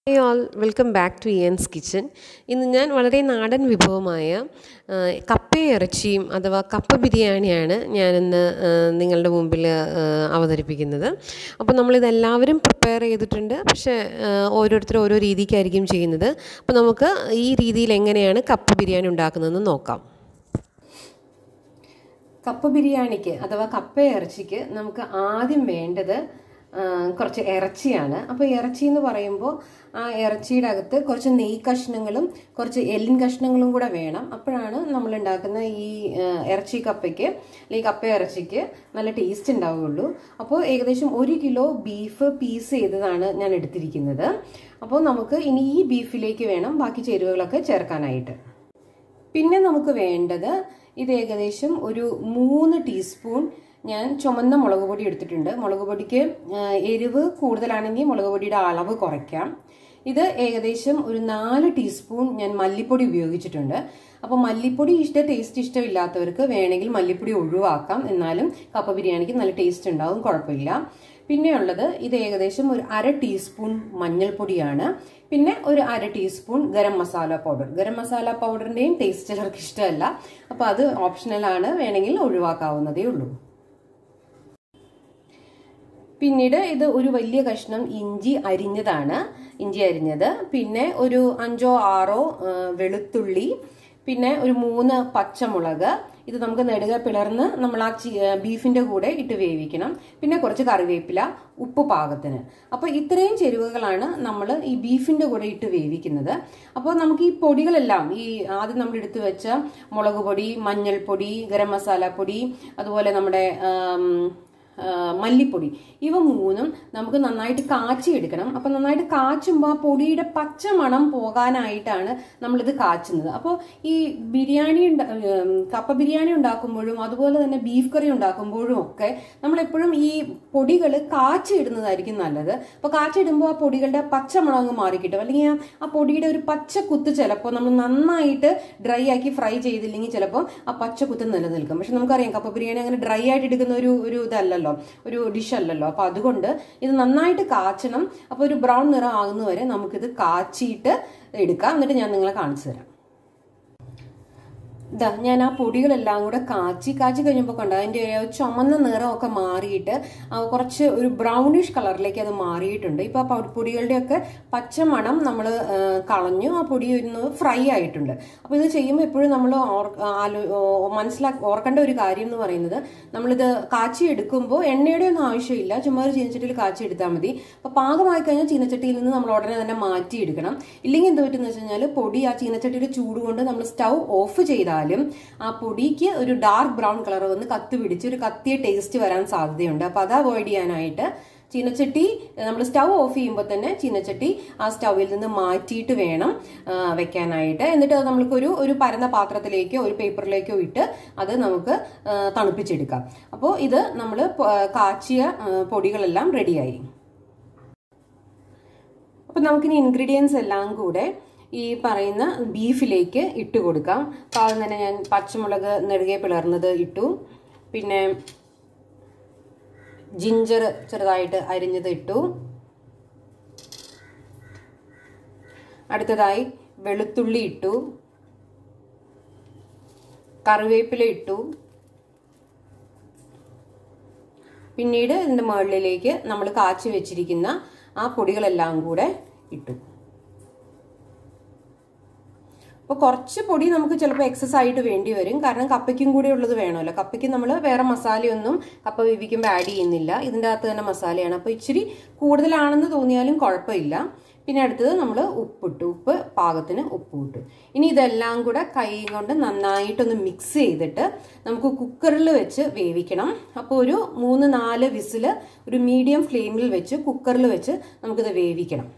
hey all welcome back to Ian's kitchen ഇന്ന് ഞാൻ വളരെ നാടൻ വിഭവമായ ആ, കപ്പയും ഇറച്ചിയും അഥവാ കപ്പ ബിരിയാണിയാണ് ഞാനിന്ന് ആ, നിങ്ങളുടെ മുമ്പിൽ ആ, അവതരിപ്പിക്കുന്നത് അപ്പോൾ നമ്മളിതെല്ലാവരും പ്രിപ്പയർ ചെയ്തിട്ടുണ്ട് പക്ഷേ ആ, ഓരോരുത്തർ ഓരോ രീതിക്കായിരിക്കും ചെയ്യുന്നത് അപ്പോൾ നമുക്ക് ഈ രീതിയിൽ എങ്ങനെയാണ് കപ്പ ബിരിയാണി ഉണ്ടാക്കുന്നതെന്ന് നോക്കാം കപ്പ ബിരിയാണിക്ക് അഥവാ കപ്പ ഇറച്ചിക്ക് നമുക്ക് ആദ്യം വേണ്ടത് ആ, കുറച്ച് ഇറച്ചിയാണ് അപ്പോൾ ഇറച്ചി എന്ന് പറയുമ്പോൾ ആ ഇറച്ചിയുടെ അകത്ത് കുറച്ച് നെയ് കഷ്ണങ്ങളും കുറച്ച് എല്ലിൻ കഷ്ണങ്ങളും കൂടെ വേണം അപ്പോഴാണ് നമ്മൾ ഉണ്ടാക്കുന്ന ഈ ആ, ഇറച്ചി കപ്പയ്ക്ക് അല്ലെങ്കിൽ കപ്പ ഇറച്ചിക്ക് നല്ല ടേസ്റ്റ് ഉണ്ടാവുകയുള്ളൂ അപ്പോൾ ഏകദേശം ഒരു കിലോ ബീഫ് പീസ് ചെയ്തതാണ് ഞാൻ എടുത്തിരിക്കുന്നത് അപ്പോൾ നമുക്ക് ഇനി ഈ ബീഫിലേക്ക് വേണം ബാക്കി ചേരുവകളൊക്കെ ചേർക്കാനായിട്ട് പിന്നെ നമുക്ക് വേണ്ടത് ഇത് ഏകദേശം ഒരു മൂന്ന് ടീസ്പൂൺ ഞാൻ ചുമന്ന മുളക് പൊടി എടുത്തിട്ടുണ്ട് മുളക് പൊടിക്ക് ആ, എരിവ് കൂടുതലാണെങ്കിൽ മുളക് പൊടിയുടെ അളവ് കുറയ്ക്കാം ഇത് ഏകദേശം ഒരു നാല് ടീസ്പൂൺ ഞാൻ മല്ലിപ്പൊടി ഉപയോഗിച്ചിട്ടുണ്ട് അപ്പോൾ മല്ലിപ്പൊടി ഇഷ്ട ടേസ്റ്റ് ഇഷ്ടമില്ലാത്തവർക്ക് വേണമെങ്കിൽ മല്ലിപ്പൊടി ഒഴിവാക്കാം എന്നാലും കപ്പ ബിരിയാണിക്ക് നല്ല ടേസ്റ്റ് ഉണ്ടാവും കുഴപ്പമില്ല പിന്നെയുള്ളത് ഇത് ഏകദേശം ഒരു അര ടീസ്പൂൺ മഞ്ഞൾപ്പൊടിയാണ് പിന്നെ ഒരു അര ടീസ്പൂൺ ഗരം മസാല പൗഡർ ഗരം മസാല പൗഡറിന്റെയും ടേസ്റ്റ് ചിലർക്ക് ഇഷ്ടമല്ല അപ്പൊ അത് ഓപ്ഷണലാണ് വേണമെങ്കിൽ ഒഴിവാക്കാവുന്നതേ ഉള്ളൂ പിന്നീട് ഇത് ഒരു വലിയ കഷ്ണം ഇഞ്ചി അരിഞ്ഞതാണ് ഇഞ്ചി അരിഞ്ഞത് പിന്നെ ഒരു അഞ്ചോ ആറോ ആ, വെളുത്തുള്ളി പിന്നെ ഒരു മൂന്ന് പച്ചമുളക് ഇത് നമുക്ക് നെടുക പിളർന്ന് നമ്മൾ ആ ചി- ആ, ബീഫിന്റെ കൂടെ ഇട്ട് വേവിക്കണം പിന്നെ കുറച്ച് കറിവേപ്പില ഉപ്പ് പാകത്തിന് അപ്പോൾ ഇത്രയും ചേരുവകളാണ് നമ്മൾ ഈ ബീഫിന്റെ കൂടെ ഇട്ട് വേവിക്കുന്നത് അപ്പോൾ നമുക്ക് ഈ പൊടികളെല്ലാം ഈ ആദ്യം നമ്മൾ എടുത്തു വെച്ച മുളക് പൊടി മഞ്ഞൾപ്പൊടി ഗരം മസാല പൊടി അതുപോലെ നമ്മുടെ ആം, ആ, മല്ലിപ്പൊടി ഇവ മൂന്നും നമുക്ക് നന്നായിട്ട് കാച്ചി എടുക്കണം അപ്പൊ നന്നായിട്ട് കാച്ചുമ്പോൾ ആ പൊടിയുടെ പച്ച മണം പോകാനായിട്ടാണ് നമ്മളിത് കാച്ചുന്നത് അപ്പോൾ ഈ ബിരിയാണി ഉണ്ട- ഉം, കപ്പ ബിരിയാണി ഉണ്ടാക്കുമ്പോഴും അതുപോലെ തന്നെ ബീഫ് കറി ഉണ്ടാക്കുമ്പോഴും ഒക്കെ നമ്മൾ എപ്പോഴും ഈ പൊടികൾ കാച്ചി ഇടുന്നതായിരിക്കും നല്ലത് അപ്പോൾ കാച്ചി ഇടുമ്പോൾ ആ പൊടികളുടെ പച്ച മണം അങ്ങ് മാറിക്കിട്ടും അല്ലെങ്കിൽ ആ- ആ പൊടിയുടെ ഒരു പച്ച കുത്ത് ചിലപ്പോൾ നമ്മൾ നന്നായിട്ട് ഡ്രൈ ആക്കി ഫ്രൈ ചെയ്തില്ലെങ്കിൽ ചിലപ്പോൾ ആ പച്ച കുത്ത് നിലനിൽക്കും പക്ഷെ നമുക്കറിയാം കപ്പ ബിരിയാണി അങ്ങനെ ഡ്രൈ ആയിട്ട് എടുക്കുന്ന ഒരു ഒരു ഇതല്ലല്ലോ ഒരു ഡിഷ് അല്ലല്ലോ അപ്പൊ അതുകൊണ്ട് ഇത് നന്നായിട്ട് കാച്ചണം അപ്പൊ ഒരു ബ്രൗൺ നിറം ആകുന്നവരെ നമുക്കിത് കാച്ചിയിട്ട് എടുക്കാം എന്നിട്ട് ഞാൻ നിങ്ങളെ കാണിച്ചു തരാം ഇതാ ഞാൻ ആ പൊടികളെല്ലാം കൂടെ കാച്ചി കാച്ചി കഴിഞ്ഞപ്പോൾ കണ്ടോ അതിൻ്റെ ആ ചുമന്ന നിറമൊക്കെ മാറിയിട്ട് ആ കുറച്ച് ഒരു ബ്രൗണിഷ് കളറിലേക്ക് അത് മാറിയിട്ടുണ്ട് ഇപ്പോൾ ആ പൊ- പൊടികളുടെയൊക്കെ പച്ചമണം നമ്മൾ കളഞ്ഞു ആ പൊടി ഒന്ന് ഫ്രൈ ആയിട്ടുണ്ട് അപ്പോൾ ഇത് ചെയ്യുമ്പോൾ എപ്പോഴും നമ്മൾ മനസ്സിലാക്കി ഓർക്കേണ്ട ഒരു കാര്യം എന്ന് പറയുന്നത് നമ്മളിത് കാച്ചി എടുക്കുമ്പോൾ എണ്ണയുടെ ഒന്നും ആവശ്യമില്ല ചുമ്മാ ഒരു ചീനച്ചട്ടിയിൽ കാച്ചി എടുത്താൽ മതി അപ്പോൾ പാകമായി കഴിഞ്ഞാൽ ചീനച്ചട്ടിയിൽ നിന്ന് നമ്മൾ ഉടനെ തന്നെ മാറ്റിയെടുക്കണം ഇല്ലെങ്കിൽ എന്ത് പറ്റുന്ന വെച്ച് കഴിഞ്ഞാൽ പൊടി ആ ചീനച്ചട്ടിയുടെ ചൂട് കൊണ്ട് നമ്മൾ സ്റ്റൗ ഓഫ് ചെയ്താലും ആ പൊടിക്ക് ഒരു ഡാർക്ക് ബ്രൗൺ കളർ വന്ന് കത്ത് പിടിച്ച് ഒരു കത്തിയ ടേസ്റ്റ് വരാൻ സാധ്യതയുണ്ട് അപ്പോൾ അത് അവോയ്ഡ് ചെയ്യാനായിട്ട് ചീനച്ചട്ടി നമ്മൾ സ്റ്റൗ ഓഫ് ചെയ്യുമ്പോൾ തന്നെ ചീനച്ചട്ടി ആ സ്റ്റൗവിൽ നിന്ന് മാറ്റിയിട്ട് വേണം ആ, വെക്കാനായിട്ട് എന്നിട്ട് അത് നമുക്കൊരു ഒരു പരന്ന പാത്രത്തിലേക്കോ ഒരു പേപ്പറിലേക്കോ ഇട്ട് അത് നമുക്ക് ആ, തണുപ്പിച്ചെടുക്കാം അപ്പോൾ ഇത് നമ്മൾ കാച്ചിയ ആ, പൊടികളെല്ലാം റെഡിയായി അപ്പം നമുക്കിനി ഇൻഗ്രീഡിയൻസ് എല്ലാം കൂടെ ഈ പറയുന്ന ബീഫിലേക്ക് ഇട്ട് കൊടുക്കാം അപ്പോൾ ആദ്യം തന്നെ ഞാൻ പച്ചമുളക് നെടുകെ പിളർന്നത് ഇട്ടു പിന്നെ ജിഞ്ചർ ചെറുതായിട്ട് അരിഞ്ഞത് ഇട്ടു അടുത്തതായി വെളുത്തുള്ളി ഇട്ടു കറിവേപ്പില ഇട്ടു പിന്നീട് ഇതിൻ്റെ മുകളിലേക്ക് നമ്മൾ കാച്ചി വെച്ചിരിക്കുന്ന ആ പൊടികളെല്ലാം കൂടെ ഇട്ടു അപ്പോൾ കുറച്ച് പൊടി നമുക്ക് ചിലപ്പോൾ എക്സസ് ആയിട്ട് വേണ്ടി വരും കാരണം കപ്പയ്ക്കും കൂടി ഉള്ളത് വേണമല്ലോ കപ്പയ്ക്ക് നമ്മൾ വേറെ മസാലയൊന്നും കപ്പ വേവിക്കുമ്പോൾ ആഡ് ചെയ്യുന്നില്ല ഇതിൻ്റെ അകത്ത് തന്നെ മസാലയാണ് അപ്പോൾ ഇച്ചിരി കൂടുതലാണെന്ന് തോന്നിയാലും കുഴപ്പമില്ല പിന്നെ അടുത്തത് നമ്മൾ ഉപ്പിട്ടു ഉപ്പ് പാകത്തിന് ഉപ്പ് ഇട്ടു ഇനി ഇതെല്ലാം കൂടെ കൈ കൊണ്ട് നന്നായിട്ടൊന്ന് മിക്സ് ചെയ്തിട്ട് നമുക്ക് കുക്കറിൽ വെച്ച് വേവിക്കണം അപ്പോൾ ഒരു മൂന്ന് നാല് വിസില് ഒരു മീഡിയം ഫ്ലെയിമിൽ വെച്ച് കുക്കറിൽ വെച്ച് നമുക്കിത് വേവിക്കണം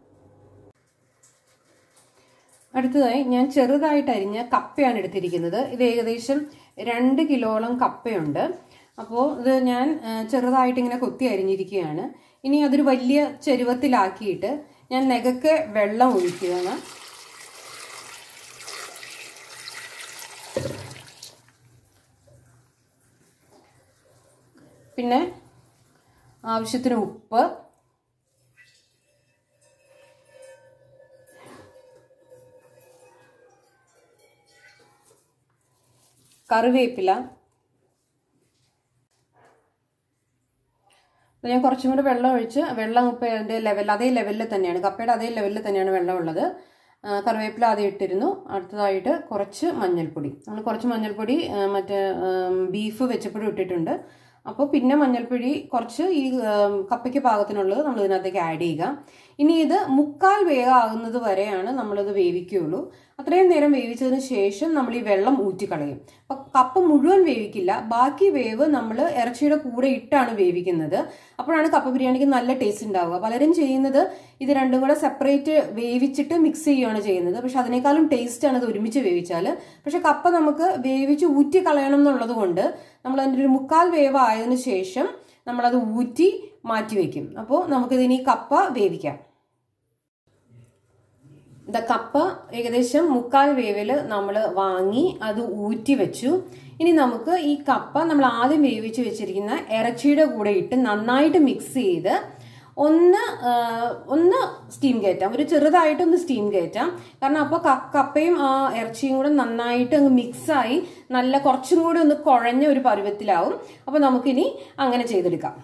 അടുത്തതായി ഞാൻ ചെറുതായിട്ട് അരിഞ്ഞ കപ്പയാണ് എടുത്തിരിക്കുന്നത് ഇത് ഏകദേശം രണ്ട് കിലോളം കപ്പയുണ്ട് അപ്പോൾ ഇത് ഞാൻ ആ, ചെറുതായിട്ട് ഇങ്ങനെ കൊത്തി അരിഞ്ഞിരിക്കുകയാണ് ഇനി അതൊരു വലിയ ചെരുവത്തിലാക്കിയിട്ട് ഞാൻ നെകക്ക് വെള്ളം ഒഴിക്കുകയാണ് പിന്നെ ആവശ്യത്തിന് ഉപ്പ് കറിവേപ്പില ഞാൻ കുറച്ചും കൂടി വെള്ളം ഒഴിച്ച് വെള്ളം ഇപ്പോൾ അതിൻ്റെ ലെവൽ അതേ ലെവലിൽ തന്നെയാണ് കപ്പയുടെ അതേ ലെവലിൽ തന്നെയാണ് വെള്ളം ഉള്ളത് കറിവേപ്പില ആദ്യം ഇട്ടിരുന്നു അടുത്തതായിട്ട് കുറച്ച് മഞ്ഞൾപ്പൊടി നമ്മൾ കുറച്ച് മഞ്ഞൾപ്പൊടി മറ്റേ ബീഫ് വെച്ചപ്പോഴും ഇട്ടിട്ടുണ്ട് അപ്പോൾ പിന്നെ മഞ്ഞൾപ്പൊടി കുറച്ച് ഈ കപ്പയ്ക്ക് പാകത്തിനുള്ളത് നമ്മൾ ഇതിനകത്തേക്ക് ആഡ് ചെയ്യുക ഇനി ഇത് മുക്കാൽ വേഗമാകുന്നത് വരെയാണ് നമ്മളിത് വേവിക്കുകയുള്ളൂ അത്രയും നേരം വേവിച്ചതിന് ശേഷം നമ്മൾ ഈ വെള്ളം ഊറ്റിക്കളയും അപ്പം കപ്പ മുഴുവൻ വേവിക്കില്ല ബാക്കി വേവ് നമ്മൾ ഇറച്ചിയുടെ കൂടെ ഇട്ടാണ് വേവിക്കുന്നത് അപ്പോഴാണ് കപ്പ ബിരിയാണിക്ക് നല്ല ടേസ്റ്റ് ഉണ്ടാവുക പലരും ചെയ്യുന്നത് ഇത് രണ്ടും കൂടെ സെപ്പറേറ്റ് വേവിച്ചിട്ട് മിക്സ് ചെയ്യുകയാണ് ചെയ്യുന്നത് പക്ഷെ അതിനേക്കാളും ടേസ്റ്റ് ആണ് ഇത് ഒരുമിച്ച് വേവിച്ചാൽ പക്ഷെ കപ്പ നമുക്ക് വേവിച്ച് ഊറ്റി കളയണം എന്നുള്ളത് കൊണ്ട് നമ്മൾ അതിൻ്റെ ഒരു മുക്കാൽ വേവ് ആയതിനു ശേഷം നമ്മളത് ഊറ്റി മാറ്റി വെക്കും അപ്പോൾ നമുക്കിതിനി കപ്പ വേവിക്കാം ഇത കപ്പ ഏകദേശം മുക്കാൽ വേവിൽ നമ്മൾ വാങ്ങി അത് ഊറ്റി വെച്ചു ഇനി നമുക്ക് ഈ കപ്പ നമ്മൾ ആദ്യം വേവിച്ച് വെച്ചിരിക്കുന്ന ഇറച്ചിയുടെ കൂടെ ഇട്ട് നന്നായിട്ട് മിക്സ് ചെയ്ത് ഒന്ന് ഒന്ന് സ്റ്റീം കയറ്റാം ഒരു ചെറുതായിട്ടൊന്ന് സ്റ്റീം കയറ്റാം കാരണം അപ്പോൾ കപ്പയും ആ ഇറച്ചിയും കൂടെ നന്നായിട്ട് അങ്ങ് മിക്സായി നല്ല കുറച്ചും കൂടി ഒന്ന് കുഴഞ്ഞ ഒരു പരുവത്തിലാവും അപ്പോൾ നമുക്കിനി അങ്ങനെ ചെയ്തെടുക്കാം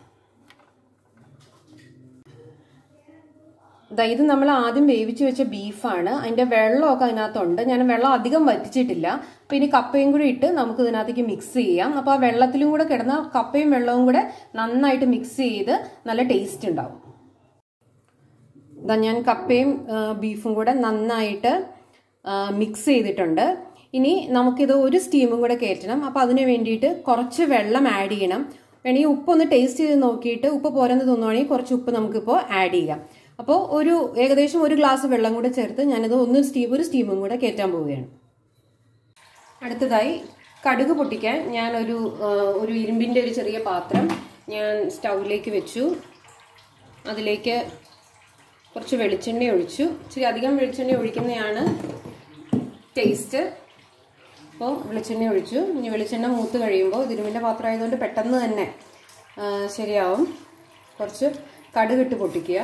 ഇത് നമ്മൾ ആദ്യം വേവിച്ച് വെച്ച ബീഫാണ് അതിന്റെ വെള്ളമൊക്കെ അതിനകത്തുണ്ട് ഞാൻ വെള്ളം അധികം വറ്റിച്ചിട്ടില്ല അപ്പൊ ഇനി കപ്പയും കൂടി ഇട്ട് നമുക്ക് ഇതിനകത്തേക്ക് മിക്സ് ചെയ്യാം അപ്പൊ ആ വെള്ളത്തിലും കൂടെ കിടന്ന കപ്പയും വെള്ളവും കൂടെ നന്നായിട്ട് മിക്സ് ചെയ്ത് നല്ല ടേസ്റ്റ് ഉണ്ടാവും ഇതാ ഞാൻ കപ്പയും ബീഫും കൂടെ നന്നായിട്ട് മിക്സ് ചെയ്തിട്ടുണ്ട് ഇനി നമുക്കിത് ഒരു സ്റ്റീമും കൂടെ കയറ്റണം അപ്പോൾ അതിന് വേണ്ടിയിട്ട് കുറച്ച് വെള്ളം ആഡ് ചെയ്യണം വേണമെങ്കിൽ ഉപ്പൊന്ന് ടേസ്റ്റ് ചെയ്ത് നോക്കിയിട്ട് ഉപ്പ് പോരെന്ന് തോന്നുവാണെങ്കിൽ കുറച്ച് ഉപ്പ് നമുക്കിപ്പോൾ ആഡ് ചെയ്യാം അപ്പോൾ ഒരു ഏകദേശം ഒരു ഗ്ലാസ് വെള്ളം കൂടെ ചേർത്ത് ഞാനത് ഒന്ന് സ്റ്റീം ഒരു സ്റ്റീമും കൂടെ കയറ്റാൻ പോവുകയാണ് അടുത്തതായി കടുക് പൊട്ടിക്കാൻ ഞാൻ ഒരു ഒരു ഇരുമ്പിൻ്റെ ഒരു ചെറിയ പാത്രം ഞാൻ സ്റ്റൗവിലേക്ക് വെച്ചു അതിലേക്ക് കുറച്ച് വെളിച്ചെണ്ണ ഒഴിച്ചു ഇച്ചിരി അധികം വെളിച്ചെണ്ണ ഒഴിക്കുന്നതാണ് ടേസ്റ്റ് അപ്പോൾ വെളിച്ചെണ്ണ ഒഴിച്ചു ഇനി വെളിച്ചെണ്ണ മൂത്ത് കഴിയുമ്പോൾ ഇരുമ്പിൻ്റെ പാത്രം ആയതുകൊണ്ട് പെട്ടെന്ന് തന്നെ ശരിയാവും കുറച്ച് കടുകിട്ട് പൊട്ടിക്കുക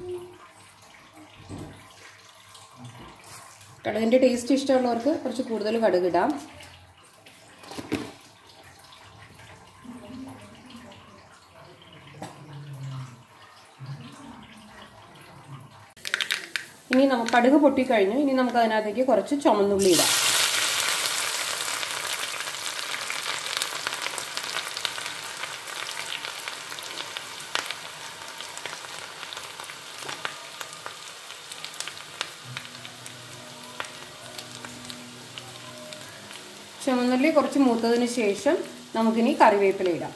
കടുകിൻ്റെ ടേസ്റ്റ് ഇഷ്ടമുള്ളവർക്ക് കുറച്ച് കൂടുതൽ കടുകിടാം ഇനി നമുക്ക് കടുക് പൊട്ടിക്കഴിഞ്ഞു ഇനി നമുക്ക് അതിനകത്തേക്ക് കുറച്ച് ചുമന്നുള്ളി ഇടാം ചുമന്നുള്ളി കുറച്ച് മൂത്തതിന് ശേഷം നമുക്കിനി കറിവേപ്പില ഇടാം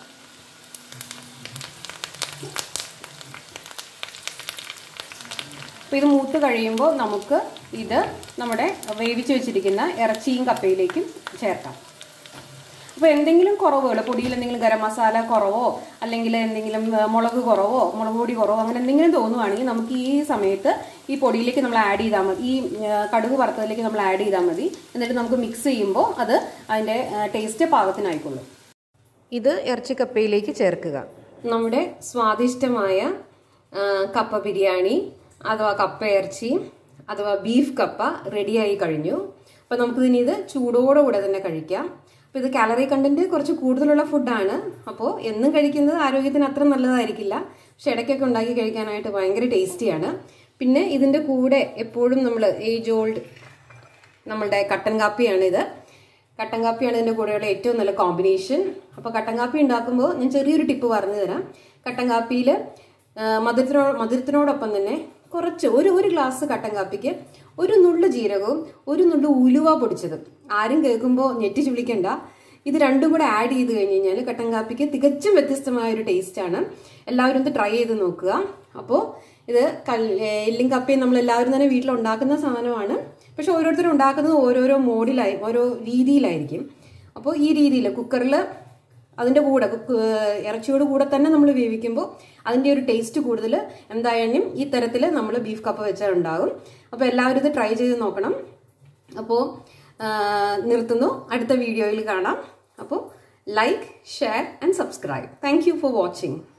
അപ്പോൾ ഇത് മൂത്ത് കഴിയുമ്പോൾ നമുക്ക് ഇത് നമ്മുടെ വേവിച്ച് വെച്ചിരിക്കുന്ന ഇറച്ചിയും കപ്പയിലേക്കും ചേർക്കാം അപ്പോൾ എന്തെങ്കിലും കുറവുകൾ പൊടിയിൽ എന്തെങ്കിലും ഗരം മസാല കുറവോ അല്ലെങ്കിൽ എന്തെങ്കിലും മുളക് കുറവോ മുളക് പൊടി കുറവോ അങ്ങനെ എന്തെങ്കിലും തോന്നുവാണെങ്കിൽ നമുക്ക് ഈ സമയത്ത് ഈ പൊടിയിലേക്ക് നമ്മൾ ആഡ് ചെയ്താൽ മതി ഈ കടുക് വറുത്തതിലേക്ക് നമ്മൾ ആഡ് ചെയ്താൽ മതി എന്നിട്ട് നമുക്ക് മിക്സ് ചെയ്യുമ്പോൾ അത് അതിൻ്റെ ടേസ്റ്റ് പാകത്തിനായിക്കൊള്ളും ഇത് ഇറച്ചിക്കപ്പയിലേക്ക് ചേർക്കുക നമ്മുടെ സ്വാദിഷ്ടമായ കപ്പ ബിരിയാണി അഥവാ കപ്പ ഇറച്ചി അഥവാ ബീഫ് കപ്പ റെഡിയായി കഴിഞ്ഞു അപ്പോൾ നമുക്കിതിനി ഇത് ചൂടോടെ കൂടെ തന്നെ കഴിക്കാം അപ്പോൾ ഇത് കാലറി കണ്ടന്റ് കുറച്ച് കൂടുതലുള്ള ഫുഡാണ് അപ്പോൾ എന്നും കഴിക്കുന്നത് ആരോഗ്യത്തിന് അത്ര നല്ലതായിരിക്കില്ല പക്ഷെ ഇടയ്ക്കൊക്കെ ഉണ്ടാക്കി കഴിക്കാനായിട്ട് ഭയങ്കര ടേസ്റ്റിയാണ് പിന്നെ ഇതിൻ്റെ കൂടെ എപ്പോഴും നമ്മൾ ഏജ് ഓൾഡ് നമ്മളുടെ കട്ടൻ കാപ്പിയാണ് ഇത് കട്ടൻ കാപ്പിയാണ് ഇതിൻ്റെ കൂടെയുള്ള ഏറ്റവും നല്ല കോമ്പിനേഷൻ അപ്പോൾ കട്ടൻ കാപ്പി ഉണ്ടാക്കുമ്പോൾ ഞാൻ ചെറിയൊരു ടിപ്പ് പറഞ്ഞു തരാം കട്ടൻ കാപ്പിയിൽ മധുരത്തിനോ മധുരത്തിനോടൊപ്പം തന്നെ കുറച്ച് ഒരു ഒരു ഗ്ലാസ് കട്ടൻ കാപ്പിക്ക് ഒരു നുള്ളു ജീരകവും ഒരു നുള്ളു ഉലുവ പൊടിച്ചതും ആരും കേൾക്കുമ്പോൾ ഞെട്ടിച്ച് വിളിക്കണ്ട ഇത് രണ്ടും കൂടെ ആഡ് ചെയ്ത് കഴിഞ്ഞ് കഴിഞ്ഞാൽ കട്ടൻ കാപ്പിക്ക് തികച്ചും വ്യത്യസ്തമായ ഒരു ടേസ്റ്റാണ് എല്ലാവരും ഇത് ട്രൈ ചെയ്ത് നോക്കുക അപ്പോൾ ഇത് കൽ എല്ലും കപ്പയും നമ്മൾ എല്ലാവരും തന്നെ വീട്ടിൽ ഉണ്ടാക്കുന്ന സാധനമാണ് പക്ഷെ ഓരോരുത്തരും ഉണ്ടാക്കുന്നത് ഓരോരോ മോഡിലായി ഓരോ രീതിയിലായിരിക്കും അപ്പോൾ ഈ രീതിയിൽ കുക്കറിൽ അതിൻ്റെ കൂടെ കുക്ക് ഇറച്ചിയോട് കൂടെ തന്നെ നമ്മൾ വേവിക്കുമ്പോൾ അതിൻ്റെ ഒരു ടേസ്റ്റ് കൂടുതൽ എന്തായാലും ഈ തരത്തിൽ നമ്മൾ ബീഫ് കപ്പ വെച്ചാൽ ഉണ്ടാകും അപ്പോൾ എല്ലാവരും ഇത് ട്രൈ ചെയ്ത് നോക്കണം അപ്പോൾ നിർത്തുന്നു അടുത്ത വീഡിയോയിൽ കാണാം അപ്പോൾ like share and subscribe thank you for watching